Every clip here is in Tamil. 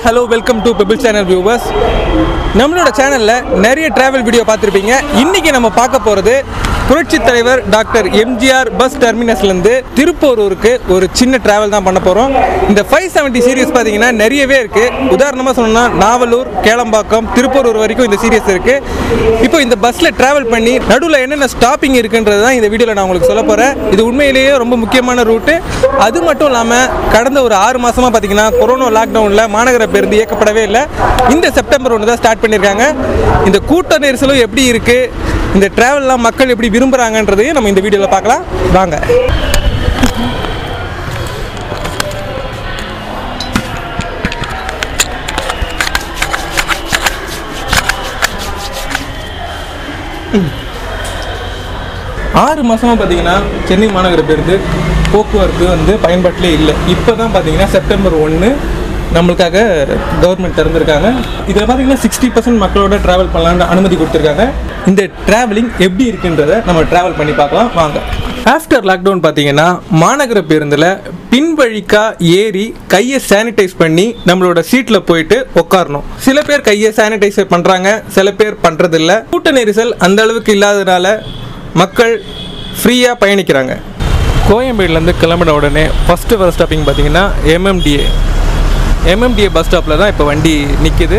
hello welcome to Pebble channel viewers நம்மளோட சேனலில் நிறைய டிராவல் வீடியோ பார்த்துருப்பீங்க இன்றைக்கி நம்ம பார்க்க போகிறது புரட்சி தலைவர் டாக்டர் எம்ஜிஆர் பஸ் டெர்மினஸ்லேருந்து திருப்போரூருக்கு ஒரு சின்ன டிராவல் தான் பண்ண போகிறோம் இந்த ஃபைவ் செவன்ட்டி சீரியஸ் பார்த்தீங்கன்னா நிறையவே இருக்குது உதாரணமாக சொல்லணும்னா நாவலூர் கேளம்பாக்கம் திருப்போரூர் வரைக்கும் இந்த சீரியஸ் இருக்குது இப்போ இந்த பஸ்ஸில் டிராவல் பண்ணி நடுவில் என்னென்ன ஸ்டாப்பிங் இருக்குன்றது தான் இந்த வீடியோவில் நான் உங்களுக்கு சொல்ல போகிறேன் இது உண்மையிலேயே ரொம்ப முக்கியமான ரூட்டு அது மட்டும் இல்லாமல் கடந்த ஒரு ஆறு மாசமா பார்த்தீங்கன்னா கொரோனா லாக்டவுனில் மாநகர பேருந்து இயக்கப்படவே இல்லை இந்த செப்டம்பர் ஒன்று தான் ஸ்டார்ட் பண்ணியிருக்காங்க இந்த கூட்ட நெரிசலும் எப்படி இருக்குது இந்த ட்ராவல்லாம் மக்கள் எப்படி விரும்புகிறாங்கன்றதையும் நம்ம இந்த வீடியோவில் பார்க்கலாம் வாங்க ஆறு மாசமா பார்த்தீங்கன்னா சென்னை மாநகர பேருந்து போக்குவரத்து வந்து பயன்பாட்டிலே இல்லை இப்போ தான் பார்த்தீங்கன்னா செப்டம்பர் ஒன்று நம்மளுக்காக கவர்மெண்ட் திறந்திருக்காங்க இதில் பார்த்தீங்கன்னா சிக்ஸ்டி பர்சன்ட் மக்களோட ட்ராவல் பண்ணலான்னு அனுமதி கொடுத்துருக்காங்க இந்த ட்ராவலிங் எப்படி இருக்குன்றதை நம்ம ட்ராவல் பண்ணி பார்க்கலாம் வாங்க ஆஃப்டர் லாக்டவுன் பார்த்தீங்கன்னா மாநகர பேருந்தில் பின்வழிக்கா ஏறி கையை சானிடைஸ் பண்ணி நம்மளோட சீட்டில் போயிட்டு உட்காரணும் சில பேர் கையை சானிடைஸ் பண்ணுறாங்க சில பேர் பண்ணுறதில்ல கூட்ட நெரிசல் அந்த அளவுக்கு இல்லாதனால மக்கள் ஃப்ரீயாக பயணிக்கிறாங்க கோயம்பேடுலேருந்து கிளம்பின உடனே ஃபஸ்ட்டு வர ஸ்டாப்பிங் பார்த்தீங்கன்னா எம்எம்டிஏ எம்எம்டிஏ பஸ் ஸ்டாப்பில் தான் இப்போ வண்டி நிற்கிது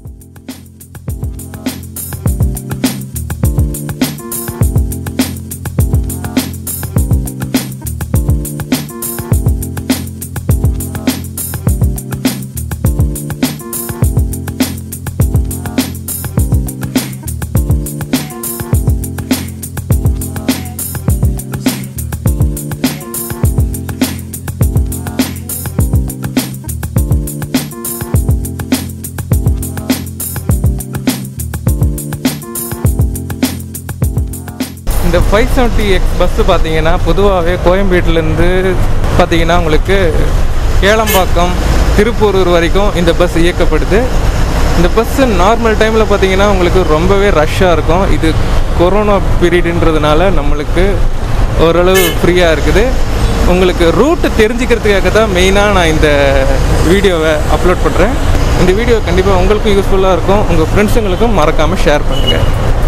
இந்த ஃபைவ் செவன்ட்டி எக்ஸ் பஸ்ஸு பார்த்தீங்கன்னா பொதுவாகவே கோயம்பேட்டிலேருந்து பார்த்தீங்கன்னா உங்களுக்கு கேளம்பாக்கம் திருப்பூரூர் வரைக்கும் இந்த பஸ் இயக்கப்படுது இந்த பஸ்ஸு நார்மல் டைமில் பார்த்தீங்கன்னா உங்களுக்கு ரொம்பவே ரஷ்ஷாக இருக்கும் இது கொரோனா பீரியடுன்றதுனால நம்மளுக்கு ஓரளவு ஃப்ரீயாக இருக்குது உங்களுக்கு ரூட்டு தெரிஞ்சுக்கிறதுக்காக தான் மெயினாக நான் இந்த வீடியோவை அப்லோட் பண்ணுறேன் இந்த வீடியோ கண்டிப்பாக உங்களுக்கும் யூஸ்ஃபுல்லாக இருக்கும் உங்கள் ஃப்ரெண்ட்ஸுங்களுக்கும் மறக்காமல் ஷேர் பண்ணுங்கள்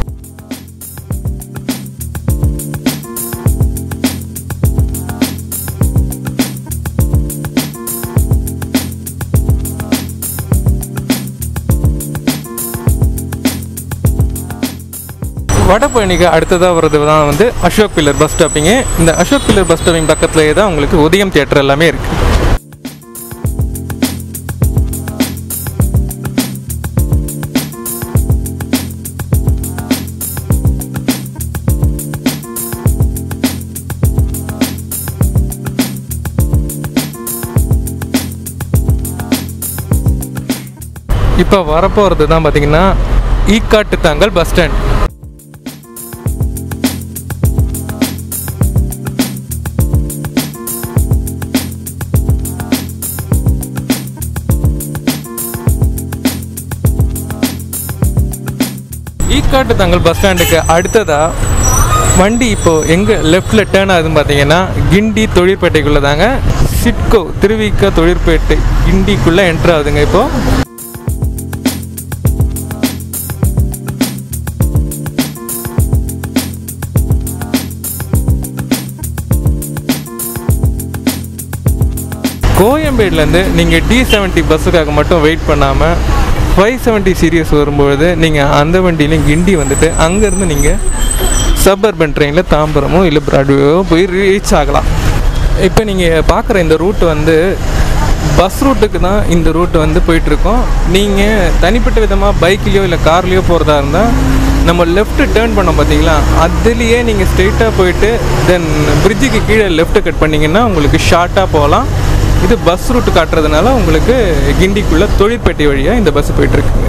வடபழனிக்கு அடுத்ததாக வர்றது தான் வந்து அசோக் பில்லர் பஸ் ஸ்டாப்பிங்கு இந்த அசோக் பில்லர் பஸ் ஸ்டாப்பிங் பக்கத்துலேயே தான் உங்களுக்கு உதயம் தியேட்டர் எல்லாமே இருக்குது இப்போ வரப்போகிறது தான் பார்த்தீங்கன்னா Ekkattu Thangal bus stand Ekkattu Thangal bus ஸ்டாண்டுக்கு அடுத்ததாக வண்டி இப்போது எங்கே லெஃப்டில் டேர்ன் ஆகுதுன்னு பார்த்தீங்கன்னா கிண்டி தொழிற்பேட்டைக்குள்ளே தாங்க சிட்கோ திருவிக்க தொழிற்பேட்டை கிண்டிக்குள்ளே என்ட்ரு ஆகுதுங்க இப்போது கோயம்பேடுலேருந்து நீங்கள் டி செவன்ட்டி பஸ்ஸுக்காக மட்டும் வெயிட் பண்ணாமல் ஃபைவ் செவன்ட்டி சீரியஸ் வரும்பொழுது நீங்கள் அந்த வண்டியிலையும் கிண்டி வந்துட்டு அங்கேருந்து நீங்கள் சப்அர்பன் ட்ரெயினில் தாம்பரமோ இல்லை பிராட்வேவோ போய் ரீச் ஆகலாம் இப்போ நீங்கள் பார்க்குற இந்த ரூட் வந்து பஸ் ரூட்டுக்கு தான் இந்த ரூட் வந்து போயிட்டுருக்கோம் நீங்கள் தனிப்பட்ட விதமாக பைக்லேயோ இல்லை கார்லேயோ போகிறதா இருந்தால் நம்ம லெஃப்ட் டேர்ன் பண்ணோம் பார்த்தீங்களா அதுலேயே நீங்கள் ஸ்ட்ரெயிட்டாக போயிட்டு தென் பிரிட்ஜுக்கு கீழே லெஃப்ட் கட் பண்ணிங்கன்னா உங்களுக்கு ஷார்ட்டாக போகலாம் இது பஸ் ரூட் காட்டுறதுனால உங்களுக்கு கிண்டிக்குள்ள தொழிற்பேட்டை வழியாக இந்த பஸ் போயிட்டுருக்குங்க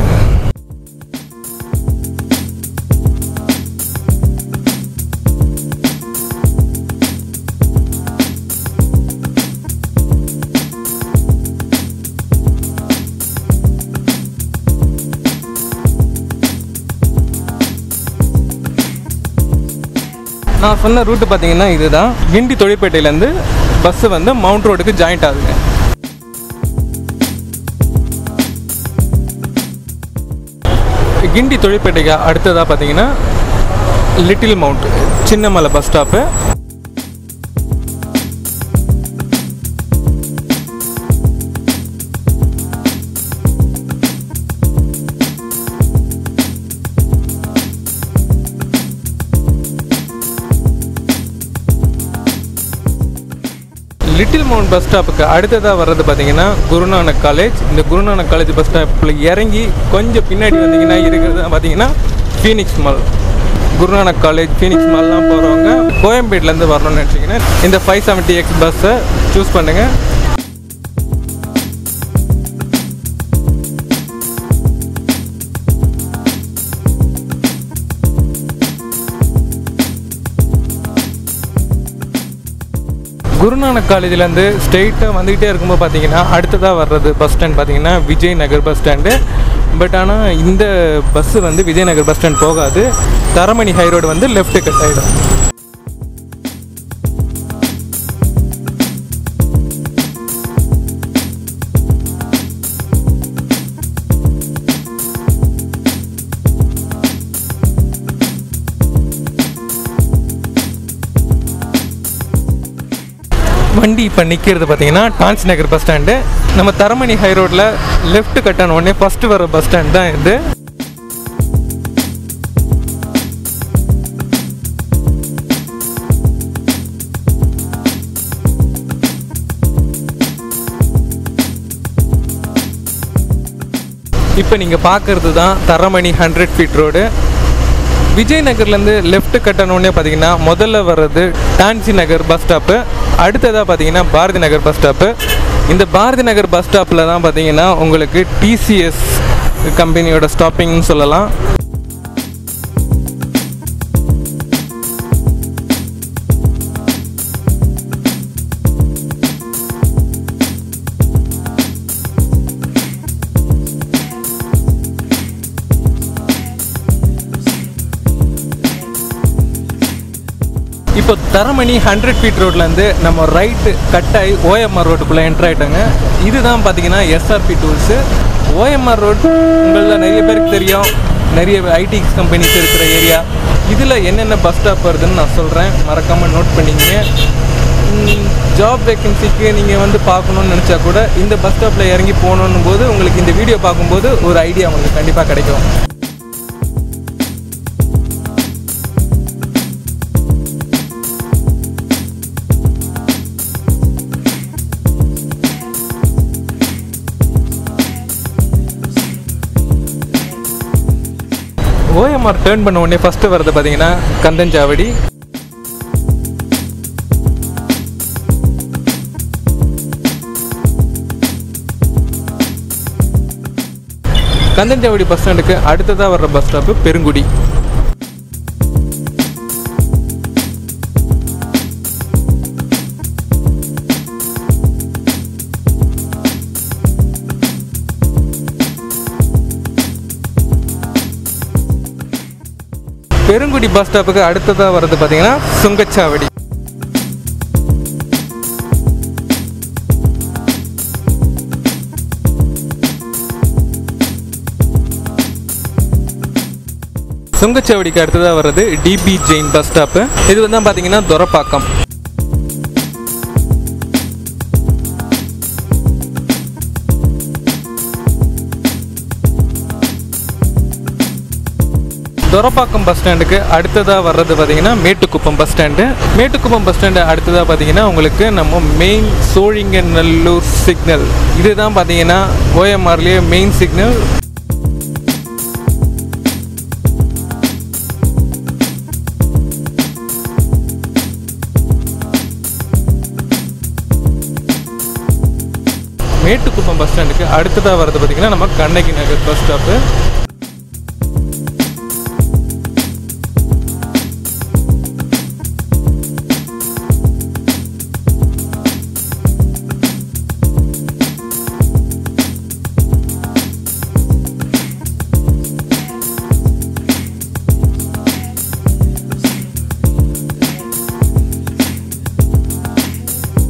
நான் சொன்ன ரூட்டு பார்த்தீங்கன்னா இதுதான் கிண்டி தொழிற்பேட்டையிலேருந்து பஸ்ஸு வந்து மவுண்ட் ரோடுக்கு ஜாயிண்ட் ஆகுதுங்க கிண்டி தொழிற்பேட்டைக்கு அடுத்ததாக பார்த்தீங்கன்னா Little Mount Chinnamalai bus stop Little Mount bus ஸ்டாப்புக்கு அடுத்ததாக வர்றது பார்த்தீங்கன்னா குருநானக் காலேஜ் இந்த குருநானக் காலேஜ் பஸ் ஸ்டாப்பில் இறங்கி கொஞ்சம் பின்னாடி வந்தீங்கன்னா இருக்கிறது பார்த்தீங்கன்னா Phoenix Mall Gurunanak College Phoenix மால்லாம் போகிறவங்க கோயம்பேட்லேருந்து வரணும்னு நினச்சிங்கன்னா இந்த ஃபைவ் செவன்ட்டி எக்ஸ் பஸ்ஸை சூஸ் பண்ணுங்கள் குருநானக் காலேஜ்லேருந்து ஸ்ட்ரெயிட்டாக வந்துக்கிட்டே இருக்கும்போது பார்த்தீங்கன்னா அடுத்ததாக வர்றது பஸ் ஸ்டாண்ட் பார்த்தீங்கன்னா Vijay Nagar bus stand but ஆனால் இந்த பஸ்ஸு வந்து விஜயநகர் பஸ் ஸ்டாண்ட் போகாது தரமணி ஹை ரோடு வந்து லெஃப்ட் கட் ஆகிடும் வண்டி இப்போ நிற்கிறது பார்த்தீங்கன்னா டான்ஸ் நகர் பஸ் ஸ்டாண்டு நம்ம தரமணி ஹை ரோட்டில் லெஃப்ட் கட்டான உடனே ஃபஸ்ட்டு வர பஸ் ஸ்டாண்ட் தான் இது இப்போ நீங்கள் பார்க்குறது தான் தரமணி ஹண்ட்ரட் ஃபீட் ரோடு விஜயநகர்லேருந்து லெஃப்ட் கட்டணுன்னே பார்த்தீங்கன்னா முதல்ல வர்றது டான்சி நகர் பஸ் ஸ்டாப்பு அடுத்ததாக பார்த்தீங்கன்னா பாரதி நகர் பஸ் ஸ்டாப்பு இந்த பாரதி நகர் பஸ் ஸ்டாப்பில் தான் பார்த்தீங்கன்னா உங்களுக்கு டிசிஎஸ் கம்பெனியோட ஸ்டாப்பிங்னு சொல்லலாம் இப்போ தரமணி ஹண்ட்ரட் ஃபீட் ரோட்லேருந்து நம்ம ரைட்டு கட் ஆகி ஓஎம்ஆர் ரோட்டுக்குள்ளே என்ட்ரு ஆகிட்டாங்க இதுதான் பார்த்தீங்கன்னா எஸ்ஆர்பி டூல்ஸு ஓஎம்ஆர் ரோட் உங்களில் நிறைய பேருக்கு தெரியும் நிறைய ஐடி கம்பெனிஸ் இருக்கிற ஏரியா இதில் என்னென்ன பஸ் ஸ்டாப் வருதுன்னு நான் சொல்கிறேன் மறக்காமல் நோட் பண்ணிங்க ஜாப் வேக்கன்சிக்கு நீங்கள் வந்து பார்க்கணுன்னு நினச்சா கூட இந்த பஸ் ஸ்டாப்பில் இறங்கி போகணும் போது உங்களுக்கு இந்த வீடியோ பார்க்கும்போது ஒரு ஐடியா உங்களுக்கு கண்டிப்பாக கிடைக்கும் ஓஎம்ஆர் டேர்ன் பண்ண உடனே ஃபஸ்ட்டு வரது பார்த்தீங்கன்னா கந்தஞ்சாவடி கந்தஞ்சாவடி பஸ் ஸ்டாண்டுக்கு அடுத்ததாக வர்ற bus stop Perungudi Perungudi bus ஸ்டாப்புக்கு அடுத்ததாக வர்றது பார்த்தீங்கன்னா சுங்கச்சாவடி சுங்கச்சாவடிக்கு அடுத்ததாக வர்றது டிபி ஜெயின் பஸ் ஸ்டாப்பு இது வந்து பார்த்தீங்கன்னா துரப்பாக்கம் துரப்பாக்கம் பஸ் ஸ்டாண்டுக்கு அடுத்ததாக வர்றது பார்த்தீங்கன்னா Mettukuppam bus stand Mettukuppam bus stand அடுத்ததாக பார்த்தீங்கன்னா உங்களுக்கு நம்ம மெயின் சோழிங்கநல்லூர் சிக்னல் இதுதான் பார்த்தீங்கன்னா ஓஎம்ஆர்லேயே மெயின் சிக்னல் மேட்டுக்குப்பம் பஸ் ஸ்டாண்டுக்கு அடுத்ததாக வர்றது பார்த்தீங்கன்னா நம்ம கண்ணகி நகர் பஸ் ஸ்டாப்பு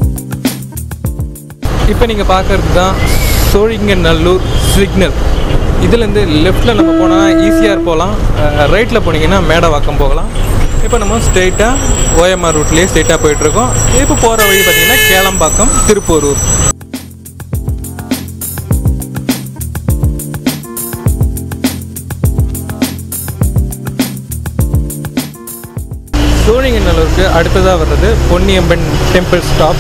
இப்போ நீங்கள் பார்க்குறது தான் சோழிங்கநல்லூர் சிக்னல் இதுலேருந்து லெஃப்ட்டில் நம்ம போனால் ஈஸியாக போகலாம் ரைட்டில் போனீங்கன்னா மேடவாக்கம் போகலாம் இப்போ நம்ம ஸ்ட்ரெயிட்டாக ஓஎம்ஆர் ரூட்லேயே ஸ்ட்ரெயிட்டாக போயிட்டுருக்கோம் இப்போ போகிற வழி பார்த்தீங்கன்னா கேளம்பாக்கம் திருப்போரூர் சோழிங்கநல்லூருக்கு அடுத்ததாக வர்றது பொன்னியம்பன் டெம்பிள் ஸ்டாப்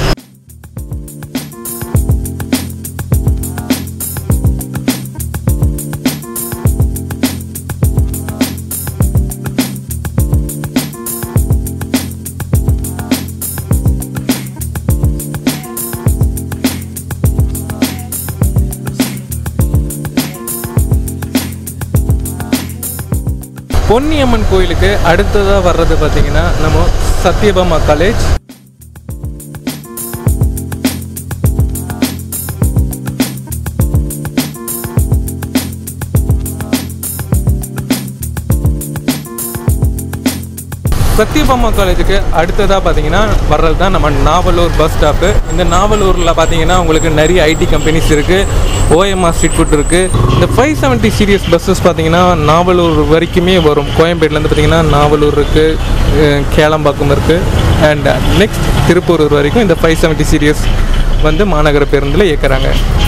பொன்னியம்மன் கோயிலுக்கு அடுத்ததாக வர்றது பார்த்தீங்கன்னா நம்ம சத்யபாமா காலேஜ் சத்யபாமா காலேஜுக்கு அடுத்ததாக பார்த்தீங்கன்னா வர்றது தான் நம்ம நாவலூர் பஸ் ஸ்டாப்பு இந்த நாவலூரில் பார்த்தீங்கன்னா உங்களுக்கு நிறைய ஐடி கம்பெனிஸ் இருக்குது ஓஎம்ஆர் ஸ்ட்ரீட் ஃபுட் இருக்குது இந்த ஃபைவ் செவன்ட்டி சீரியஸ் பஸ்ஸஸ் பார்த்தீங்கன்னா நாவலூர் வரைக்குமே வரும் கோயம்பேட்டிலேருந்து பார்த்தீங்கன்னா நாவலூர் இருக்குது கேளம்பாக்கம் இருக்குது அண்ட் நெக்ஸ்ட் திருப்பூரூர் வரைக்கும் இந்த ஃபைவ் செவன்ட்டி சீரியஸ் வந்து மாநகர பேருந்தில் இயக்குறாங்க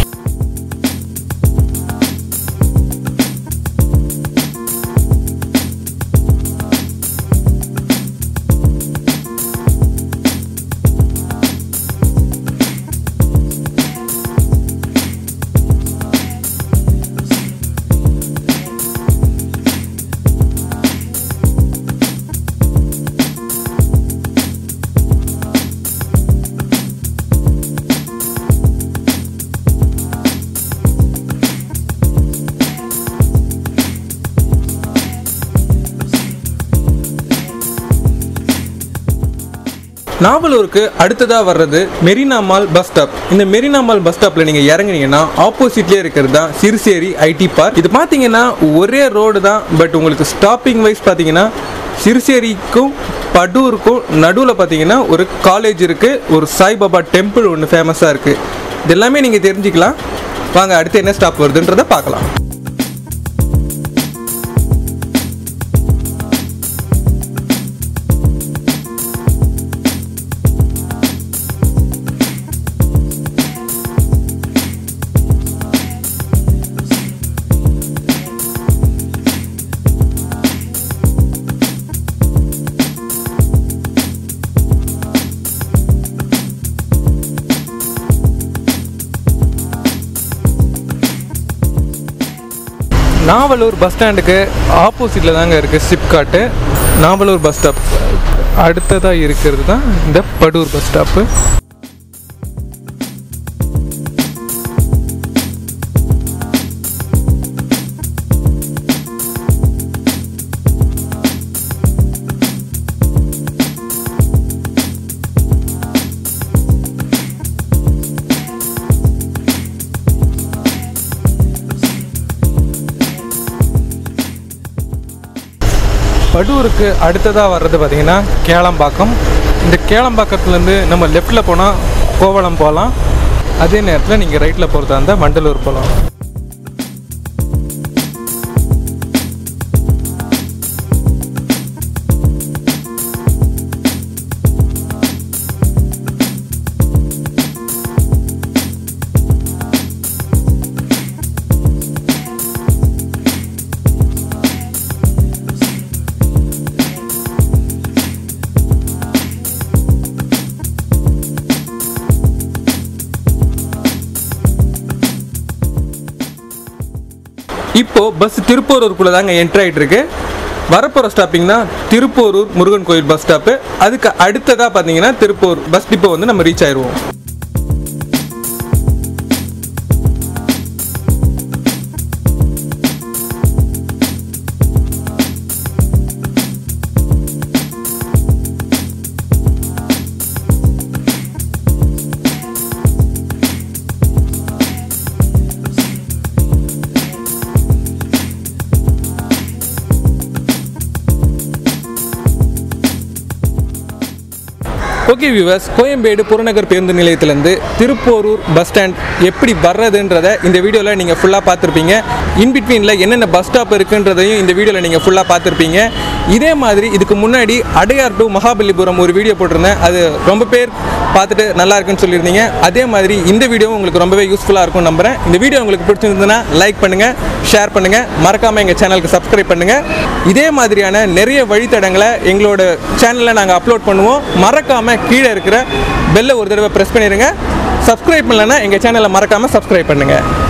நாவலூருக்கு அடுத்ததாக வர்றது மெரினா மால் பஸ் ஸ்டாப் இந்த மெரினா மால் பஸ் ஸ்டாப்பில் நீங்கள் இறங்குனீங்கன்னா ஆப்போசிட்லேயே இருக்கிறது தான் சிறுசேரி ஐடி பார்க் இது பார்த்தீங்கன்னா ஒரே ரோடு தான் பட் உங்களுக்கு ஸ்டாப்பிங் வைஸ் பார்த்தீங்கன்னா சிறுசேரிக்கும் படூருக்கும் நடுவில் பார்த்தீங்கன்னா ஒரு காலேஜ் இருக்குது ஒரு சாய்பாபா டெம்பிள் ஒன்று ஃபேமஸாக இருக்குது இது எல்லாமே நீங்கள் தெரிஞ்சுக்கலாம் வாங்க அடுத்து என்ன ஸ்டாப் வருதுன்றதை பார்க்கலாம் நாவலூர் பஸ் ஸ்டாண்டுக்கு ஆப்போசிட்டில் தாங்க இருக்குது சிப்காட்டு நாவலூர் பஸ் ஸ்டாப் அடுத்ததாக இருக்கிறது தான் இந்த படூர் பஸ் ஸ்டாப்பு படூருக்கு அடுத்ததாக வர்றது பார்த்திங்கன்னா கேளம்பாக்கம் இந்த கேளம்பாக்கத்துலேருந்து நம்ம லெஃப்டில் போனால் கோவளம் போகலாம் அதே நேரத்தில் நீங்கள் ரைட்டில் போகிறதா இருந்தால் மண்டலூர் போகலாம் இப்போ பஸ் திருப்போரூருக்குள்ளே தாங்க என்ட்ரி ஆகிட்டு இருக்கு வரப்போகிற ஸ்டாப்பிங்னா திருப்போரூர் முருகன் கோயில் பஸ் ஸ்டாப்பு அதுக்கு அடுத்ததாக பார்த்தீங்கன்னா திருப்பூர் பஸ் டிப்போ வந்து நம்ம ரீச் ஆயிடுவோம் ஓகே வியூவர்ஸ் கோயம்பேடு புறநகர் பேருந்து நிலையத்திலேருந்து திருப்போரூர் பஸ் ஸ்டாண்ட் எப்படி வர்றதுன்றதை இந்த வீடியோவில் நீங்கள் ஃபுல்லாக பார்த்துருப்பீங்க இன்பிட்வீனில் என்னென்ன பஸ் ஸ்டாப் இருக்குன்றதையும் இந்த வீடியோவில் நீங்கள் ஃபுல்லாக பார்த்துருப்பீங்க இதே மாதிரி இதுக்கு முன்னாடி அடையார் டு மகாபலிபுரம் ஒரு வீடியோ போட்டிருந்தேன் அது ரொம்ப பேர் பார்த்துட்டு நல்லா இருக்குன்னு சொல்லியிருந்தீங்க அதே மாதிரி இந்த வீடியோவும் உங்களுக்கு ரொம்பவே யூஸ்ஃபுல்லாக இருக்கும்னு நம்புறேன் இந்த வீடியோ உங்களுக்கு பிடிச்சிருந்ததுன்னா லைக் பண்ணுங்கள் ஷேர் பண்ணுங்கள் மறக்காமல் எங்கள் சேனலுக்கு சப்ஸ்கிரைப் பண்ணுங்கள் இதே மாதிரியான நிறைய வழித்தடங்களை எங்களோட சேனலில் நாங்கள் அப்லோட் பண்ணுவோம் மறக்காமல் கீழே இருக்கிற பெல்லை ஒரு தடவை ப்ரெஸ் பண்ணிடுங்க சப்ஸ்கிரைப் பண்ணலைன்னா எங்கள் சேனலை மறக்காமல் சப்ஸ்கிரைப் பண்ணுங்கள்